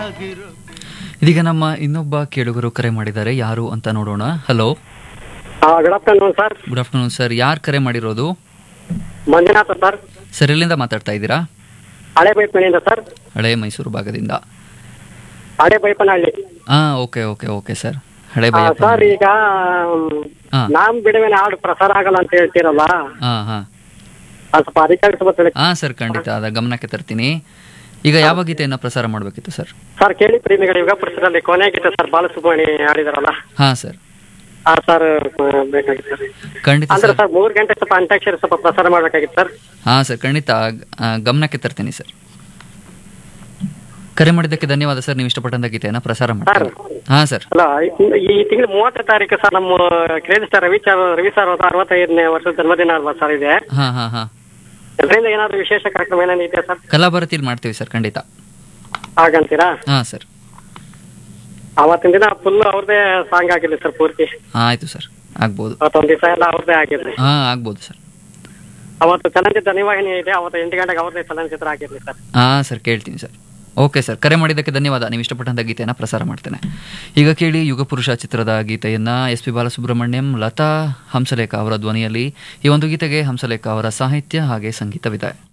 ಇದೀಗ ನಮ್ಮ ಇನ್ನೊಬ್ಬ ಕೇಳುಗರು ಕರೆ ಮಾಡಿದ್ದಾರೆ ಯಾರು ಅಂತ ನೋಡೋಣ hello good afternoon sir good afternoon sir ಯಾರು ಕರೆ ಮಾಡಿರೋದು ಮಂಜುನಾಥ ಸರ್ ಸರ್ ಎಲ್ಲಿಂದ ಮಾತಾಡ್ತಾ ಇದ್ದೀರಾ ಹಳೆ ಬೈಪಣಿಯಿಂದ ಸರ್ ಹಳೆ ಮೈಸೂರು ಭಾಗದಿಂದ ಹಳೆ ಬೈಪನಹಳ್ಳಿ ಹಾ ಓಕೆ ಓಕೆ ಓಕೆ ಸರ್ ಹಳೆ ಆ, ಬೈಯಪ್ಪ ಸರ್ ಈಗ ಹಾ. ನಾಮ್ ಬಿಡುವಿನ ಹಾಡು ಪ್ರಸಾರ ಆಗಲ್ಲ ಅಂತ ಹೇಳ್ತೀರಲ್ಲ ಹಾ ಹಾ ಅದು ಸ್ವಲ್ಪ ಅಧಿಕಾರಿಸಬೇಕು ಹಾ ಸರ್ ಖಂಡಿತ ಅದ ಗಮನಕ್ಕೆ ತರ್ತೀನಿ ಈಗ ಯಾವ ಗೀತೆಯನ್ನ ಪ್ರಸಾರ ಮಾಡಬೇಕಿತ್ತು ಸರ್ ಸರ್ ಕೇಳಿ ಪ್ರೇಮಿಗಳ ಯುಗ ಪುರುಷರಲ್ಲಿ ಕೊನೆ ಗೀತೆ ಸರ್ ಬಾಲಸುಬ್ರಹ್ಮಣಿ ಆಡಿದಾರಲ್ಲ ಹಾ ಸರ್ ಆ ಸರ್ ಬೇಕಾಗಿತ್ತು ಸರ್ ಖಂಡಿತ ಅಂದ್ರೆ ಸರ್ ಸರ್ ಮೂರ್ ಗಂಟೆ ಸ್ವಲ್ಪ ಅಂತ್ಯಾಕ್ಷರಿ ಸ್ವಲ್ಪ ಪ್ರಸಾರ ಮಾಡ್ಬೇಕಾಗಿತ್ತು ಸರ್ ಹಾ ಸರ್ ಖಂಡಿತ ಆ, ಗಮನಕ್ಕೆ ತರ್ತೀನಿ ಸರ್ ಕರೆ ಮಾಡಿದ್ದಕ್ಕೆ ಧನ್ಯವಾದ ಸರ್ ನೀವು ಇಷ್ಟಪಟ್ಟಂತ ಗೀತೆಯನ್ನ ಪ್ರಸಾರ ಮಾಡ್ತೀನಿ ಹಾ ಸರ್ ಅಲ್ಲ ಈ- ಈ ತಿಂಗಳು ಮೂವತ್ತನೇ ತಾರೀಕು ಸರ್ ನಮ್ಮ crazy star Ravi sir Ravi sir ಅವ್ರ ಅರವತ್ತೈದನೇ ವರ್ಷದ ಜನ್ಮದಿನ ಅಲ್ವಾ ಸರ್ ಇದೆ ಹಾ ಹಾ ಹಾ ಅದರಿಂದ ಏನಾದ್ರು ವಿಶೇಷ ಕಾರ್ಯಕ್ರಮ ಏನೇನು ಇದೆಯಾ ಸರ್ ಕಲಾಭಾರತಿಲಿ ಮಾಡ್ತೀವಿ ಸರ್ ಖಂಡಿತ ಹಾಗಂತೀರಾ ಹಾ ಸರ್ ಅವತ್ತಿನ ದಿನ ಫುಲ್ ಅವ್ರದೇ ಸಾಂಗ್ ಆಗಿರ್ಲಿ ಸರ್ ಪೂರ್ತಿ ಹಾ ಆಯ್ತು ಸರ್ ಆಗ್ಬೋದು ಅವತ್ತೊಂದ್ ದಿವಸ ಎಲ್ಲ ಅವ್ರದೇ ಆಗಿರ್ಲಿ ಹಾ ಆಗ್ಬೋದು ಸರ್ ಅವತ್ತು ಚಲನಚಿತ್ರ ನಿವಾಹಿನಿ ಇದೆ ಅವತ್ತು ಎಂಟು ಗಂಟೆಗೆ ಅವ್ರದೇ ಚಲನಚಿತ್ರ ಆಗಿರ್ಲಿ ಸರ್ ಹಾ ಸರ್ ಕೇಳ್ತೀನಿ ಸರ್ ಓಕೆ ಸರ್ ಕರೆ ಮಾಡಿದ್ದಕ್ಕೆ ಧನ್ಯವಾದ ನೀವು ಇಷ್ಟಪಟ್ಟಂತ ಗೀತೆಯನ್ನು ಪ್ರಸಾರ ಮಾಡ್ತೇನೆ ಈಗ ಕೇಳಿ ಯುಗಪುರುಷ ಚಿತ್ರದ ಗೀತೆಯನ್ನ ಎಸ್ ಪಿ ಬಾಲಸುಬ್ರಹ್ಮಣ್ಯಂ ಲತಾ ಹಂಸಲೇಖ ಅವರ ಧ್ವನಿಯಲ್ಲಿ ಈ ಒಂದು ಗೀತೆಗೆ ಹಂಸಲೇಖ ಅವರ ಸಾಹಿತ್ಯ ಹಾಗೆ ಸಂಗೀತವಿದೆ